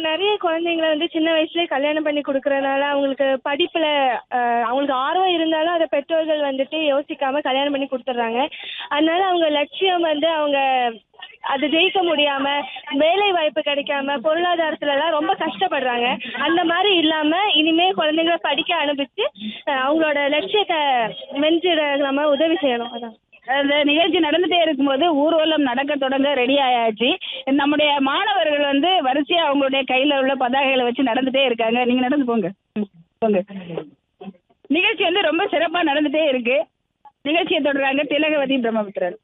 நிறைய குழந்தைங்கள வந்து சின்ன வயசுலயே கல்யாணம் பண்ணி கொடுக்கறனால அவங்களுக்கு படிப்புல அஹ், அவங்களுக்கு ஆர்வம் இருந்தாலும் அதை பெற்றோர்கள் வந்துட்டு யோசிக்காம கல்யாணம் பண்ணி கொடுத்துட்றாங்க அதனால அவங்க லட்சியம் வந்து அவங்க அது ஜெயிக்க முடியாம வேலை வாய்ப்பு கிடைக்காம பொருளாதாரத்துல எல்லாம் ரொம்ப கஷ்டப்படுறாங்க அந்த மாதிரி இல்லாம இனிமே குழந்தைங்கள படிக்க அனுப்பிச்சு அஹ், அவங்களோட லட்சியத்தை வெஞ்சிட நம்ம உதவி செய்யணும் அதான் அந்த நிகழ்ச்சி நடந்துட்டே இருக்கும்போது ஊர்வலம் நடக்க தொடங்க ரெடி ஆயாச்சு நம்முடைய மாணவர்கள் வந்து வரிசையா அவங்களுடைய கையில உள்ள பதாகைகளை வச்சு நடந்துட்டே இருக்காங்க நீங்க நடந்து போங்க ம், போங்க நிகழ்ச்சி வந்து ரொம்ப சிறப்பா நடந்துட்டே இருக்கு நிகழ்ச்சியை தொடர்றாங்க திலகவதி பிரம்மபுத்திரன்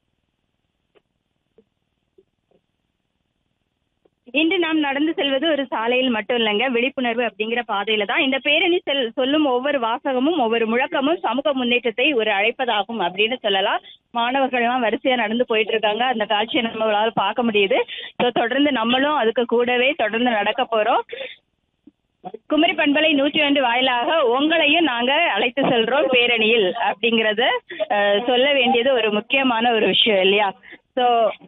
இன்று நாம் நடந்து செல்வது ஒரு சாலையில் மட்டும் இல்லைங்க விழிப்புணர்வு அப்படிங்கிற பாதையில தான் இந்த பேரணி செல் சொல்லும் ஒவ்வொரு வாசகமும் ஒவ்வொரு முழக்கமும் சமூக முன்னேற்றத்தை ஒரு அழைப்பதாகும் அப்படின்னு சொல்லலாம் மாணவர்கள்லாம் வரிசையா நடந்து போயிட்டு இருக்காங்க அந்த காட்சியை நம்மளால பார்க்க முடியுது ஸோ தொடர்ந்து நம்மளும் அதுக்கு கூடவே தொடர்ந்து நடக்க போறோம் குமரி பண்பலை நூற்றி ஒன்று வாயிலாக உங்களையும் நாங்க அழைத்து செல்றோம் பேரணியில் அப்படிங்கறத அஹ், சொல்ல வேண்டியது ஒரு முக்கியமான ஒரு விஷயம் இல்லையா ஸோ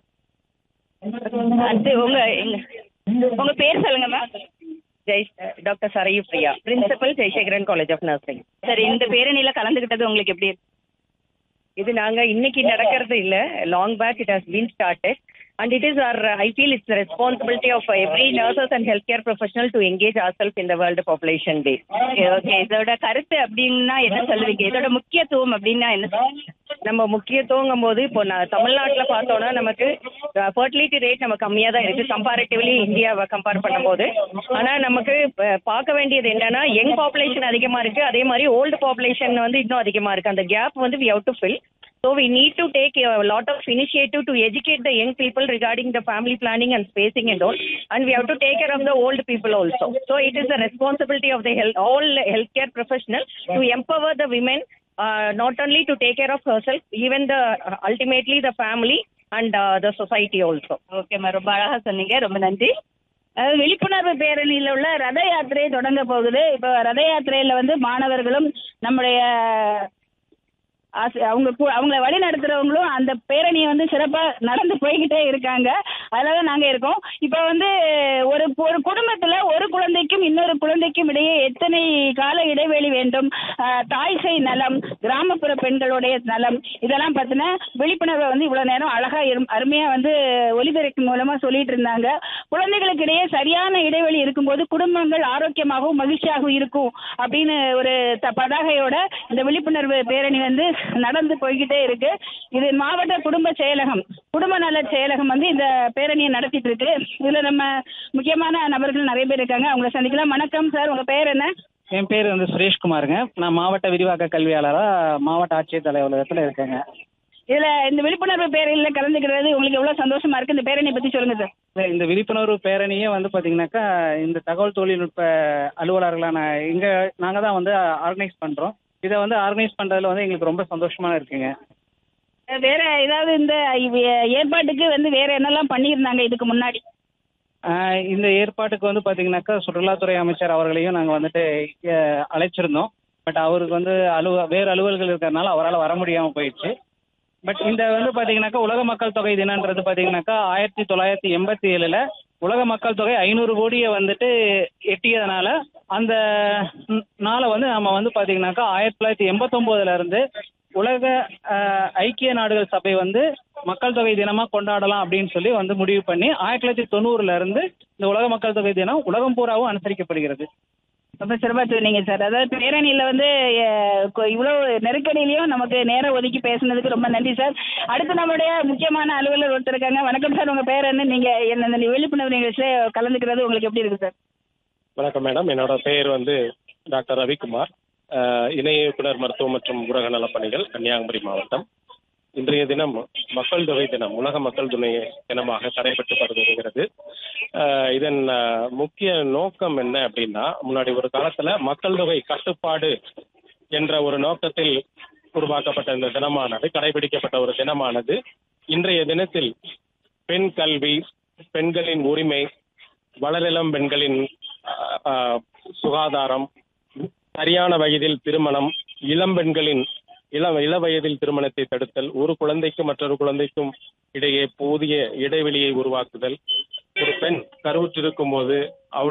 அடுத்து உங்க எங்க- உங்க பேர் சொல்லுங்க மேம் ஜெய் doctor Sarayu Priya principal Jeyasekaran college of nursing சரி இந்த பேரணியில கலந்துகிட்டது உங்களுக்கு எப்படி இருக்கு இது நாங்க இன்னைக்கு நடக்கிறது இல்ல long back it has been started and it is or I feel it's responsibility of every nurses and health care professional to engage ourself இந்த world population day okay okay இதோட கருத்து அப்படின்னா என்ன சொல்லுவீங்க இதோட முக்கியத்துவம் அப்படின்னா என்ன சொல்லுவீங்க? நம்ம முக்கியத்துவங்கும் போது இப்போ நான் தமிழ்நாட்டில் பார்த்தோம்னா நமக்கு ஃபர்டிலிட்டி ரேட் நம்ம கம்மியாக தான் இருக்கு கம்பேரிட்டிவ்லி இந்தியாவை கம்பேர் பண்ணும்போது ஆனால் நமக்கு ப- பார்க்க வேண்டியது என்னன்னா யங் பாப்புலேஷன் அதிகமாக இருக்கு அதே மாதிரி ஓல்டு பாப்புலேஷன் வந்து இன்னும் அதிகமாக இருக்கு அந்த கேப் வந்து we have to fill So we need to take a lot of initiative to educate the young people regarding the family planning and spacing and all. And we have to take care of the old people also. So it is the responsibility of the health, all healthcare professionals to empower the women uh, not only to take care of herself, even the uh, ultimately the family and uh, the society also. ஓகேம்மா ரொம்ப அழகா சொன்னீங்க ரொம்ப நன்றி அதாவது விழிப்புணர்வு பேரணியில் உள்ள ரத யாத்திரை தொடங்க போகுது இப்போ ரத யாத்திரையில வந்து மாணவர்களும் நம்முடைய ஆசி- அவங்க கு- அவங்கள வழி நடத்துறவங்களும் அந்த பேரணியை வந்து சிறப்பா நடந்து போய்கிட்டே இருக்காங்க அதனால நாங்க இருக்கோம் இப்போ வந்து ஒரு ஒரு குடும்பத்துல ஒரு குழந்தைக்கும் இன்னொரு குழந்தைக்கும் இடையே எத்தனை கால இடைவெளி வேண்டும் ஆஹ், தாய் சேய் நலம் கிராமப்புற பெண்களுடைய நலம் இதெல்லாம் பத்தின விழிப்புணர்வை வந்து இவ்வளவு நேரம் அழகா இரும்- அருமையா வந்து ஒலிபெருக்கின் மூலமா சொல்லிட்டு இருந்தாங்க குழந்தைகளுக்கு இடையே சரியான இடைவெளி இருக்கும்போது குடும்பங்கள் ஆரோக்கியமாகவும் மகிழ்ச்சியாகவும் இருக்கும் அப்படின்னு ஒரு த- பதாகையோட இந்த விழிப்புணர்வு பேரணி வந்து நடந்து போய்கிட்டே இருக்கு இது மாவட்ட குடும்ப செயலகம் குடும்ப நல செயலகம் வந்து இந்த பேரணியை நடத்திட்டு இருக்கு இதுல நம்ம முக்கியமான நபர்கள் நிறைய பேர் இருக்காங்க அவங்கள சந்திக்கலாம் வணக்கம் சார் உங்க பேர் என்ன என் பேர் வந்து சுரேஷ்குமாருங்க நான் மாவட்ட விரிவாக்க கல்வியாளராக மாவட்ட ஆட்சியர் அலுவலகத்தில் இருக்கேங்க இதுல இந்த விழிப்புணர்வு பேரணியில கலந்துக்கிறது உங்களுக்கு எவ்வளவு சந்தோஷமா இருக்கு இந்த பேரணியை பத்தி சொல்லுங்க சார் இல்ல, இந்த விழிப்புணர்வு பேரணியே வந்து பார்த்தீங்கன்னாக்கா இந்த தகவல் தொழில்நுட்ப அலுவலர்களான இங்கே நாங்கள் தான் வந்து ஆர்கனைஸ் பண்ணுறோம் இதை வந்து ஆர்கனைஸ் பண்ணுறதுல வந்து எங்களுக்கு ரொம்ப சந்தோஷமா இருக்குங்க வேற ஏதாவது இந்த இவ- ஏற்பாட்டுக்கு வந்து வேற என்னெல்லாம் பண்ணியிருந்தாங்க இதுக்கு முன்னாடி ஆஹ் இந்த ஏற்பாட்டுக்கு வந்து பார்த்தீங்கன்னாக்கா சுற்றுலாத்துறை அமைச்சர் அவர்களையும் நாங்கள் வந்துட்டு அஹ், அழைச்சிருந்தோம் பட் அவருக்கு வந்து அலுவ வேறு அலுவல்கள் இருக்கிறதுனால அவரால் வர முடியாமல் போயிடுச்சு பட் இந்த வந்து பார்த்தீங்கன்னாக்கா உலக மக்கள் தொகை தினன்றது பார்த்தீங்கன்னாக்கா ஆயிரத்தி தொள்ளாயிரத்தி எண்பத்தி ஏழில் உலக மக்கள் தொகை ஐநூறு கோடியை வந்துட்டு எட்டியதுனால அந்த ந- நாளை வந்து நம்ம வந்து பார்த்தீங்கன்னாக்கா ஆயிரத்தி தொள்ளாயிரத்தி எண்பத்தொம்போதுல இருந்து உலக ஆஹ், ஐக்கிய நாடுகள் சபை வந்து மக்கள் தொகை தினமா கொண்டாடலாம் அப்படின்னு சொல்லி வந்து முடிவு பண்ணி ஆயிரத்தி தொள்ளாயிரத்தி தொண்ணூறுல இருந்து இந்த உலக மக்கள் தொகை தினம் உலகம் பூராவும் அனுசரிக்கப்படுகிறது ரொம்ப சிறப்பா சொன்னீங்க சார் அதாவது பேரணியில வந்து அஹ், கொ- இவ்வளவு நெருக்கடியிலையும் நமக்கு நேரம் ஒதுக்கி பேசுனதுக்கு ரொம்ப நன்றி சார் அடுத்து நம்மளுடைய முக்கியமான அலுவலர் ஒருத்தர் இருக்காங்க வணக்கம் சார் உங்க பேர் என்ன நீங்க என்ன இந்த விழிப்புணர்வு நிகழ்ச்சியில கலந்துக்கிறது உங்களுக்கு எப்படி இருக்கு சார் வணக்கம் மேடம் என்னோட பெயர் வந்து டாக்டர் ரவிக்குமார் அஹ், இணை இயக்குனர் மருத்துவம் மற்றும் ஊரக நலப்பணிகள் கன்னியாகுமரி மாவட்டம் இன்றைய தினம் மக்கள் தொகை தினம் உலக மக்கள் தொகை தினமாக கடைபிடிக்கப்படுகிறது அஹ், இதன் அஹ், முக்கிய நோக்கம் என்ன அப்படின்னா முன்னாடி ஒரு காலத்துல மக்கள் தொகை கட்டுப்பாடு என்ற ஒரு நோக்கத்தில் உருவாக்கப்பட்ட இந்த தினமானது கடைபிடிக்கப்பட்ட ஒரு தினமானது இன்றைய தினத்தில் பெண் கல்வி பெண்களின் உரிமை வளரிளம் பெண்களின் அஹ், அஹ், சுகாதாரம் சரியான வயதில் திருமணம் இளம் பெண்களின் இளம் இள வயதில் திருமணத்தை தடுத்தல் ஒரு குழந்தைக்கும் மற்றொரு குழந்தைக்கும் இடையே போதிய இடைவெளியை உருவாக்குதல் ஒரு பெண் கருவுற்றிருக்கும் போது